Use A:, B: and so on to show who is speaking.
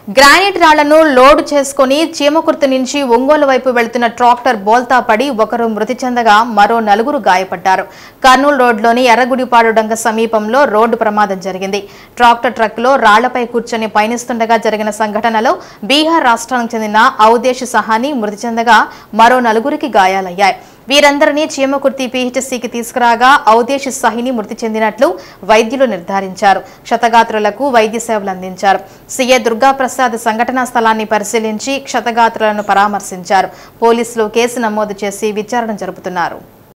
A: granite రాళ్లను load చేసుకుని చీమకుర్తి నుంచి ఒంగోలు వైపు వెళ్తున్న ట్రాక్టర్ బోల్తా పడి ఒకరు మృతి చెందగా మరో నలుగురు గాయపడ్డారు కర్నూలు రోడ్లోని ఎర్రగుడిపాడు డంగ సమీపంలో రోడ్డు ప్రమాదం జరిగింది ట్రాక్టర్ ట్రక్లో రాళ్లపై కూర్చొని పయనిస్తుండగా జరిగిన సంఘటనలో బీహార్ రాష్ట్రానికి చెందిన ఔదేశ్ సహాని మృతి చెందగా మరో నలుగురికి గాయాలయ్యాయి వీరందరినీ చీమకుర్తి పీహెచ్సీకి తీసుకురాగా ఔదేశ్ సహిని మృతి చెందినట్లు వైద్యులు నిర్ధారించారు క్షతగాత్రులకు వైద్య సేవలు అందించారు సీఏ దుర్గాప్రసాద్ సంఘటనా స్థలాన్ని పరిశీలించి క్షతగాత్రులను పరామర్శించారు పోలీసులు కేసు నమోదు చేసి విచారణ జరుపుతున్నారు